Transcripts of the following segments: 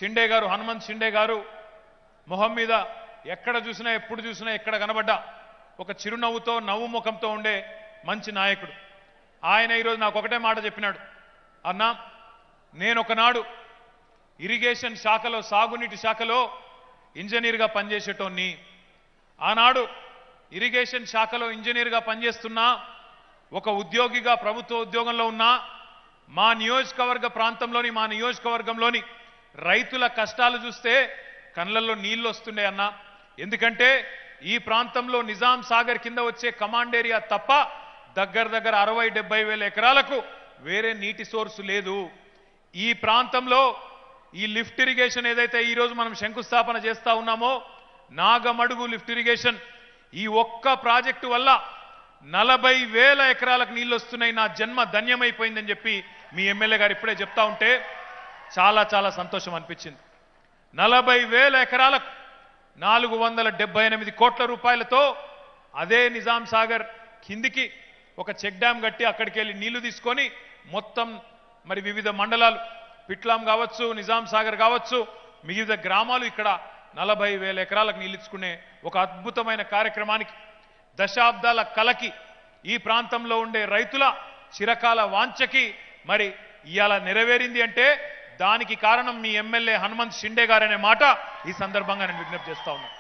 షిండే గారు హనుమంత్ షిండే గారు మొహం మీద ఎక్కడ చూసినా ఎప్పుడు చూసినా ఎక్కడ కనబడ్డా ఒక చిరునవ్వుతో నవ్వు ముఖంతో ఉండే మంచి నాయకుడు ఆయన ఈరోజు నాకు ఒకటే మాట చెప్పినాడు అన్నా నేను ఒకనాడు ఇరిగేషన్ శాఖలో సాగునీటి శాఖలో ఇంజనీర్గా పనిచేసేటోన్ని ఆనాడు ఇరిగేషన్ శాఖలో ఇంజనీర్గా పనిచేస్తున్నా ఒక ఉద్యోగిగా ప్రభుత్వ ఉద్యోగంలో ఉన్నా మా నియోజకవర్గ ప్రాంతంలోని మా నియోజకవర్గంలోని రైతుల కష్టాలు చూస్తే కళ్ళల్లో నీళ్లు వస్తుండే అన్న ఎందుకంటే ఈ ప్రాంతంలో నిజాం సాగర్ కింద వచ్చే కమాండ్ ఏరియా తప్ప దగ్గర దగ్గర అరవై డెబ్బై వేల ఎకరాలకు వేరే నీటి సోర్సు లేదు ఈ ప్రాంతంలో ఈ లిఫ్ట్ ఇరిగేషన్ ఏదైతే ఈ రోజు మనం శంకుస్థాపన చేస్తా ఉన్నామో నాగమడుగు లిఫ్ట్ ఇరిగేషన్ ఈ ఒక్క ప్రాజెక్టు వల్ల నలభై వేల ఎకరాలకు నీళ్లు వస్తున్నాయి నా జన్మ ధన్యమైపోయిందని చెప్పి మీ ఎమ్మెల్యే గారు ఇప్పుడే చెప్తా ఉంటే చాలా చాలా సంతోషం అనిపించింది నలభై వేల ఎకరాలకు నాలుగు వందల డెబ్బై ఎనిమిది కోట్ల రూపాయలతో అదే నిజాం సాగర్ కిందికి ఒక చెక్ డ్యామ్ కట్టి అక్కడికి వెళ్ళి నీళ్లు తీసుకొని మొత్తం మరి వివిధ మండలాలు పిట్లాం కావచ్చు నిజాం సాగర్ కావచ్చు మిగతా గ్రామాలు ఇక్కడ నలభై వేల ఎకరాలకు నీళ్ళు ఇచ్చుకునే ఒక అద్భుతమైన కార్యక్రమానికి దశాబ్దాల కలకి ఈ ప్రాంతంలో ఉండే రైతుల చిరకాల వాంఛకి మరి ఇవాళ నెరవేరింది అంటే దానికి కారణం మీ ఎమ్మెల్యే హనుమంత్ షిండే గారనే మాట ఈ సందర్భంగా నేను విజ్ఞప్తి చేస్తా ఉన్నా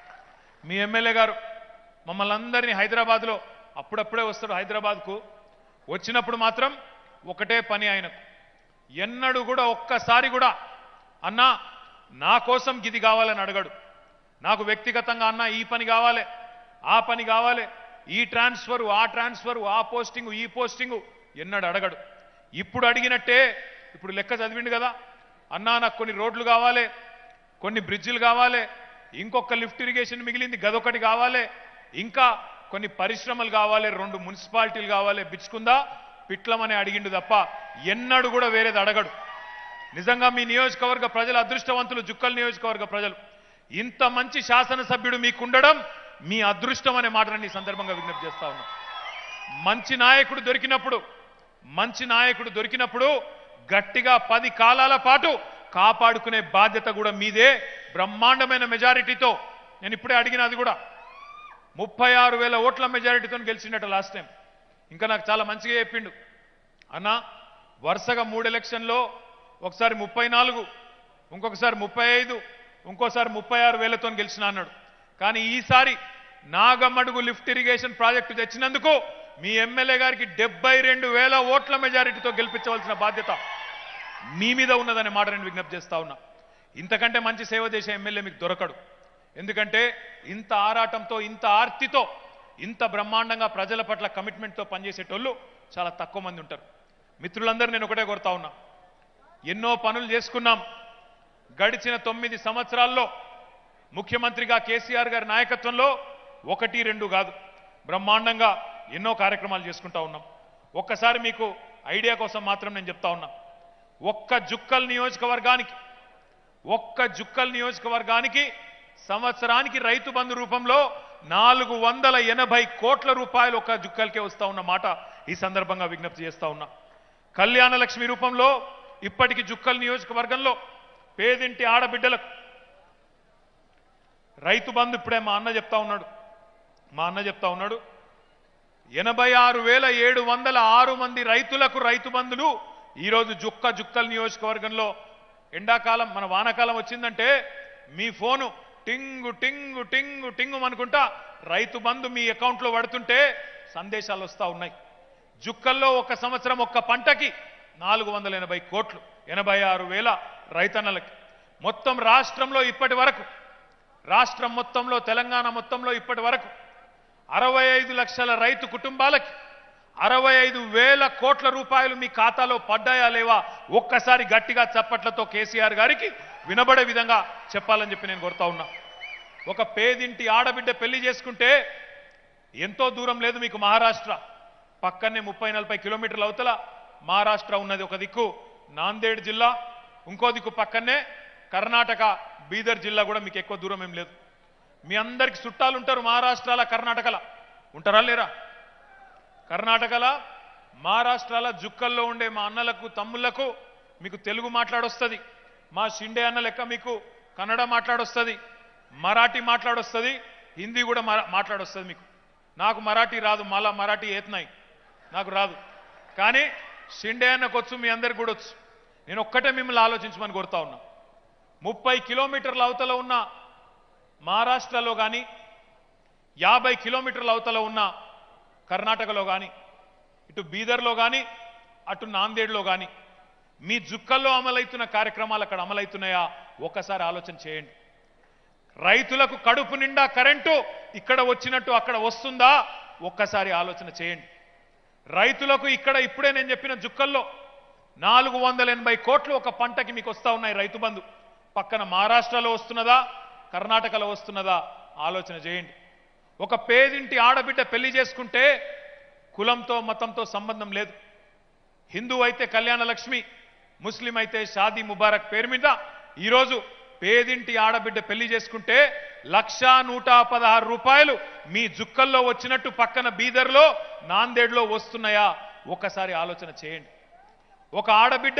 మీ ఎమ్మెల్యే గారు మమ్మల్ని అందరినీ హైదరాబాద్లో అప్పుడప్పుడే వస్తాడు హైదరాబాద్కు వచ్చినప్పుడు మాత్రం ఒకటే పని ఆయనకు ఎన్నడూ కూడా ఒక్కసారి కూడా అన్నా నా కోసం గిది కావాలని అడగడు నాకు వ్యక్తిగతంగా అన్నా ఈ పని కావాలి ఆ పని కావాలి ఈ ట్రాన్స్ఫరు ఆ ట్రాన్స్ఫరు ఆ పోస్టింగు ఈ పోస్టింగు ఎన్నడు అడగడు ఇప్పుడు అడిగినట్టే ఇప్పుడు లెక్క చదివిండు కదా అన్నా నాకు కొన్ని రోడ్లు కావాలి కొన్ని బ్రిడ్జిలు కావాలి ఇంకొక లిఫ్ట్ ఇరిగేషన్ మిగిలింది గదొకటి కావాలి ఇంకా కొన్ని పరిశ్రమలు కావాలి రెండు మున్సిపాలిటీలు కావాలి బిచ్చుకుందా పిట్లమని అడిగిండు తప్ప ఎన్నడు కూడా వేరేది అడగడు నిజంగా మీ నియోజకవర్గ ప్రజల అదృష్టవంతులు జుక్కల్ నియోజకవర్గ ప్రజలు ఇంత మంచి శాసనసభ్యుడు మీకుండడం మీ అదృష్టం అనే మాటని ఈ సందర్భంగా విజ్ఞప్తి చేస్తా ఉన్నా మంచి నాయకుడు దొరికినప్పుడు మంచి నాయకుడు దొరికినప్పుడు గట్టిగా పది కాలాల పాటు కాపాడుకునే బాధ్యత కూడా మీదే బ్రహ్మాండమైన మెజారిటీతో నేను ఇప్పుడే అడిగిన అది కూడా ముప్పై ఆరు వేల ఓట్ల మెజారిటీతో గెలిచిండట లాస్ట్ టైం ఇంకా నాకు చాలా మంచిగా చెప్పిండు అన్న వరుసగా మూడు ఎలక్షన్లో ఒకసారి ముప్పై నాలుగు ఇంకొకసారి ముప్పై ఐదు ఇంకోసారి ముప్పై ఆరు వేలతో గెలిచిన అన్నాడు కానీ ఈసారి నాగమడుగు లిఫ్ట్ ఇరిగేషన్ ప్రాజెక్టు తెచ్చినందుకు మీ ఎమ్మెల్యే గారికి డెబ్బై రెండు వేల ఓట్ల మెజారిటీతో గెలిపించవలసిన బాధ్యత మీ మీద ఉన్నదనే మాట నేను విజ్ఞప్తి చేస్తా ఉన్నా ఇంతకంటే మంచి సేవ చేసే ఎమ్మెల్యే మీకు దొరకడు ఎందుకంటే ఇంత ఆరాటంతో ఇంత ఆర్తితో ఇంత బ్రహ్మాండంగా ప్రజల పట్ల కమిట్మెంట్తో పనిచేసేటోళ్ళు చాలా తక్కువ మంది ఉంటారు మిత్రులందరూ నేను ఒకటే కోరుతా ఉన్నా ఎన్నో పనులు చేసుకున్నాం గడిచిన తొమ్మిది సంవత్సరాల్లో ముఖ్యమంత్రిగా కేసీఆర్ గారి నాయకత్వంలో ఒకటి రెండు కాదు బ్రహ్మాండంగా ఎన్నో కార్యక్రమాలు చేసుకుంటా ఉన్నాం ఒక్కసారి మీకు ఐడియా కోసం మాత్రం నేను చెప్తా ఉన్నా ఒక్క జుక్కల్ నియోజకవర్గానికి ఒక్క జుక్కల్ నియోజకవర్గానికి సంవత్సరానికి రైతు బంధు రూపంలో నాలుగు వందల ఎనభై కోట్ల రూపాయలు ఒక్క జుక్కల్కే వస్తా ఉన్న మాట ఈ సందర్భంగా విజ్ఞప్తి చేస్తా ఉన్నా కళ్యాణ లక్ష్మి రూపంలో ఇప్పటికి జుక్కల్ నియోజకవర్గంలో పేదింటి ఆడబిడ్డలకు రైతు బంధు ఇప్పుడే మా అన్న చెప్తా ఉన్నాడు మా అన్న చెప్తా ఉన్నాడు ఎనభై ఆరు వేల ఏడు వందల ఆరు మంది రైతులకు రైతు బంధులు ఈరోజు జుక్క జుక్కల్ నియోజకవర్గంలో ఎండాకాలం మన వానాకాలం వచ్చిందంటే మీ ఫోను టింగు టింగు టింగు టింగు అనుకుంటా రైతు బంధు మీ అకౌంట్లో పడుతుంటే సందేశాలు వస్తూ ఉన్నాయి జుక్కల్లో ఒక సంవత్సరం ఒక్క పంటకి నాలుగు వందల ఎనభై కోట్లు ఎనభై ఆరు వేల రైతన్నలకి మొత్తం రాష్ట్రంలో ఇప్పటి వరకు రాష్ట్రం మొత్తంలో తెలంగాణ మొత్తంలో ఇప్పటి వరకు అరవై ఐదు లక్షల రైతు కుటుంబాలకి అరవై ఐదు వేల కోట్ల రూపాయలు మీ ఖాతాలో పడ్డాయా లేవా ఒక్కసారి గట్టిగా చప్పట్లతో కేసీఆర్ గారికి వినబడే విధంగా చెప్పాలని చెప్పి నేను కోరుతా ఉన్నా ఒక పేదింటి ఆడబిడ్డ పెళ్లి చేసుకుంటే ఎంతో దూరం లేదు మీకు మహారాష్ట్ర పక్కనే ముప్పై నలభై కిలోమీటర్ల అవతల మహారాష్ట్ర ఉన్నది ఒక దిక్కు నాందేడ్ జిల్లా ఇంకో దిక్కు పక్కనే కర్ణాటక బీదర్ జిల్లా కూడా మీకు ఎక్కువ దూరం ఏం లేదు మీ అందరికి చుట్టాలు ఉంటారు మహారాష్ట్రాల కర్ణాటకల ఉంటారా లేరా కర్ణాటకల మహారాష్ట్రాల జుక్కల్లో ఉండే మా అన్నలకు తమ్ముళ్లకు మీకు తెలుగు మాట్లాడొస్తుంది మా షిండే అన్న లెక్క మీకు కన్నడ మాట్లాడొస్తుంది మరాఠీ మాట్లాడొస్తుంది హిందీ కూడా మరా- మాట్లాడొస్తుంది మీకు నాకు మరాఠీ రాదు మళ్ళా మరాఠీ ఏత్నాయి నాకు రాదు కానీ షిండే అన్నకు వచ్చు మీ అందరికి కూడా వచ్చు నేను ఒక్కటే మిమ్మల్ని ఆలోచించమని కోరుతా ఉన్నా ముప్పై కిలోమీటర్ల అవతల ఉన్న మహారాష్ట్రలో కానీ యాభై కిలోమీటర్ల అవతల ఉన్న కర్ణాటకలో కానీ ఇటు బీదర్లో కానీ అటు నాందేడ్లో కానీ మీ జుక్కల్లో అమలవుతున్న కార్యక్రమాలు అక్కడ అమలవుతున్నాయా ఒక్కసారి ఆలోచన చేయండి రైతులకు కడుపు నిండా కరెంటు ఇక్కడ వచ్చినట్టు అక్కడ వస్తుందా ఒక్కసారి ఆలోచన చేయండి రైతులకు ఇక్కడ ఇప్పుడే నేను చెప్పిన జుక్కల్లో నాలుగు వందల ఎనభై కోట్లు ఒక పంటకి మీకు వస్తా ఉన్నాయి రైతు బంధు పక్కన మహారాష్ట్రలో వస్తున్నదా కర్ణాటకలో వస్తున్నదా ఆలోచన చేయండి ఒక పేదింటి ఆడబిడ్డ పెళ్లి చేసుకుంటే కులంతో మతంతో సంబంధం లేదు హిందూ అయితే కళ్యాణ లక్ష్మి ముస్లిం అయితే షాదీ ముబారక్ పేరు మీద ఈరోజు పేదింటి ఆడబిడ్డ పెళ్లి చేసుకుంటే లక్షా నూట పదహారు రూపాయలు మీ జుక్కల్లో వచ్చినట్టు పక్కన బీదర్లో నాందేడ్లో వస్తున్నాయా ఒకసారి ఆలోచన చేయండి ఒక ఆడబిడ్డ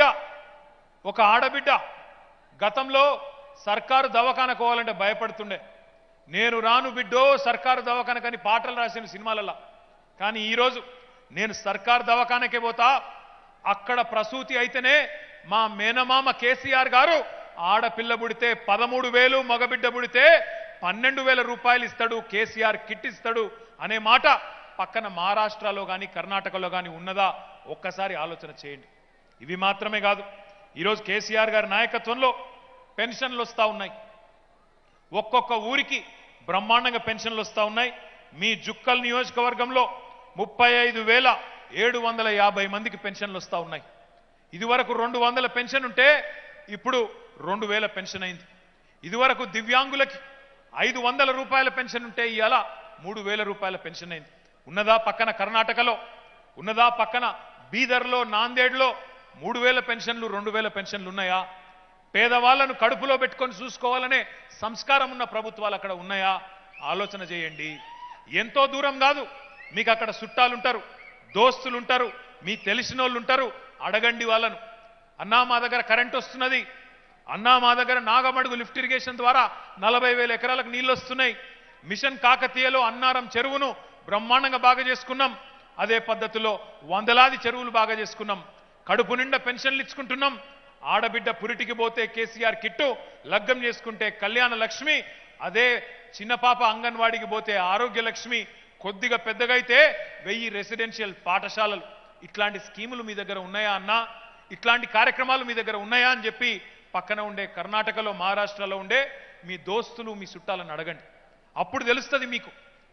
ఒక ఆడబిడ్డ గతంలో సర్కారు దవాఖానకు పోవాలంటే భయపడుతుండే నేను రాను బిడ్డో సర్కారు దవాఖానకని పాటలు రాసిన సినిమాలలో కానీ ఈరోజు నేను సర్కారు దవాఖానకే పోతా అక్కడ ప్రసూతి అయితేనే మా మేనమామ కేసీఆర్ గారు ఆడపిల్ల పుడితే పదమూడు వేలు మగబిడ్డ పుడితే పన్నెండు వేల రూపాయలు ఇస్తాడు కేసీఆర్ కిట్ ఇస్తాడు అనే మాట పక్కన మహారాష్ట్రలో కానీ కర్ణాటకలో కానీ ఉన్నదా ఒక్కసారి ఆలోచన చేయండి ఇవి మాత్రమే కాదు ఈరోజు కేసీఆర్ గారి నాయకత్వంలో పెన్షన్లు వస్తూ ఉన్నాయి ఒక్కొక్క ఊరికి బ్రహ్మాండంగా పెన్షన్లు వస్తూ ఉన్నాయి మీ జుక్కల్ నియోజకవర్గంలో ముప్పై ఐదు వేల ఏడు వందల యాభై మందికి పెన్షన్లు వస్తూ ఉన్నాయి ఇదివరకు రెండు వందల పెన్షన్ ఉంటే ఇప్పుడు రెండు వేల పెన్షన్ అయింది ఇదివరకు దివ్యాంగులకి ఐదు వందల రూపాయల పెన్షన్ ఉంటే ఇవాళ మూడు వేల రూపాయల పెన్షన్ అయింది ఉన్నదా పక్కన కర్ణాటకలో ఉన్నదా పక్కన బీదర్లో నాందేడ్లో మూడు వేల పెన్షన్లు రెండు వేల పెన్షన్లు ఉన్నాయా పేదవాళ్లను కడుపులో పెట్టుకొని చూసుకోవాలనే సంస్కారం ఉన్న ప్రభుత్వాలు అక్కడ ఉన్నాయా ఆలోచన చేయండి ఎంతో దూరం కాదు మీకు అక్కడ చుట్టాలుంటారు దోస్తులు ఉంటారు మీ తెలిసిన వాళ్ళు ఉంటారు అడగండి వాళ్ళను అన్నా మా దగ్గర కరెంట్ వస్తున్నది అన్నా మా దగ్గర నాగమడుగు లిఫ్ట్ ఇరిగేషన్ ద్వారా నలభై వేల ఎకరాలకు నీళ్లు వస్తున్నాయి మిషన్ కాకతీయలో అన్నారం చెరువును బ్రహ్మాండంగా బాగా చేసుకున్నాం అదే పద్ధతిలో వందలాది చెరువులు బాగా చేసుకున్నాం కడుపు నిండా పెన్షన్లు ఇచ్చుకుంటున్నాం ఆడబిడ్డ పురిటికి పోతే కేసీఆర్ కిట్టు లగ్గం చేసుకుంటే కళ్యాణ లక్ష్మి అదే చిన్న పాప అంగన్వాడికి పోతే ఆరోగ్య లక్ష్మి కొద్దిగా పెద్దగా అయితే వెయ్యి రెసిడెన్షియల్ పాఠశాలలు ఇట్లాంటి స్కీములు మీ దగ్గర ఉన్నాయా అన్నా ఇట్లాంటి కార్యక్రమాలు మీ దగ్గర ఉన్నాయా అని చెప్పి పక్కన ఉండే కర్ణాటకలో మహారాష్ట్రలో ఉండే మీ దోస్తులు మీ చుట్టాలను అడగండి అప్పుడు తెలుస్తుంది మీకు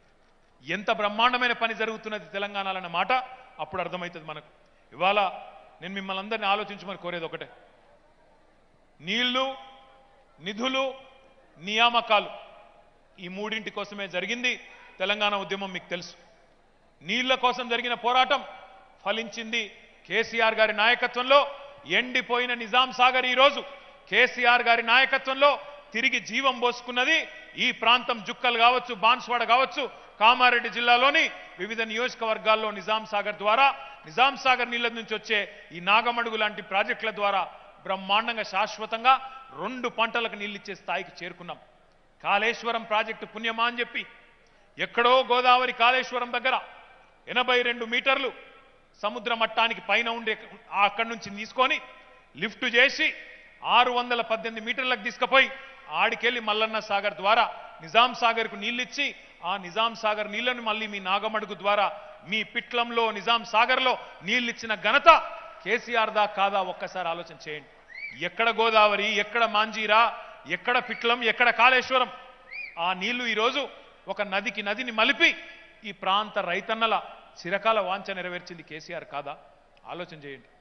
ఎంత బ్రహ్మాండమైన పని జరుగుతున్నది తెలంగాణలో అన్న మాట అప్పుడు అర్థమవుతుంది మనకు ఇవాళ నేను మిమ్మల్ని అందరినీ ఆలోచించమని కోరేది ఒకటే నీళ్లు నిధులు నియామకాలు ఈ మూడింటి కోసమే జరిగింది తెలంగాణ ఉద్యమం మీకు తెలుసు నీళ్ల కోసం జరిగిన పోరాటం ఫలించింది కేసీఆర్ గారి నాయకత్వంలో ఎండిపోయిన నిజాం సాగర్ ఈరోజు కేసీఆర్ గారి నాయకత్వంలో తిరిగి జీవం పోసుకున్నది ఈ ప్రాంతం జుక్కలు కావచ్చు బాన్స్వాడ కావచ్చు కామారెడ్డి జిల్లాలోని వివిధ నియోజకవర్గాల్లో నిజాం సాగర్ ద్వారా నిజాం సాగర్ నీళ్ల నుంచి వచ్చే ఈ నాగమడుగు లాంటి ప్రాజెక్టుల ద్వారా బ్రహ్మాండంగా శాశ్వతంగా రెండు పంటలకు నీళ్ళిచ్చే స్థాయికి చేరుకున్నాం కాళేశ్వరం ప్రాజెక్టు పుణ్యమా అని చెప్పి ఎక్కడో గోదావరి కాళేశ్వరం దగ్గర ఎనభై రెండు మీటర్లు సముద్ర మట్టానికి పైన ఉండే ఆ అక్కడి నుంచి తీసుకొని లిఫ్ట్ చేసి ఆరు వందల పద్దెనిమిది మీటర్లకు తీసుకుపోయి ఆడికెళ్ళి మల్లన్న సాగర్ ద్వారా నిజాం సాగర్కు నీళ్ళిచ్చి ఆ నిజాం సాగర్ నీళ్లను మళ్ళీ మీ నాగమడుగు ద్వారా మీ పిట్లంలో నిజాం సాగర్లో నీళ్ళిచ్చిన ఘనత కేసీఆర్ దా కాదా ఒక్కసారి ఆలోచన చేయండి ఎక్కడ గోదావరి ఎక్కడ మాంజీరా ఎక్కడ పిట్లం ఎక్కడ కాళేశ్వరం ఆ నీళ్లు ఈరోజు ఒక నదికి నదిని మలిపి ఈ ప్రాంత రైతన్నల చిరకాల వాంఛ నెరవేర్చింది కేసీఆర్ కాదా ఆలోచన చేయండి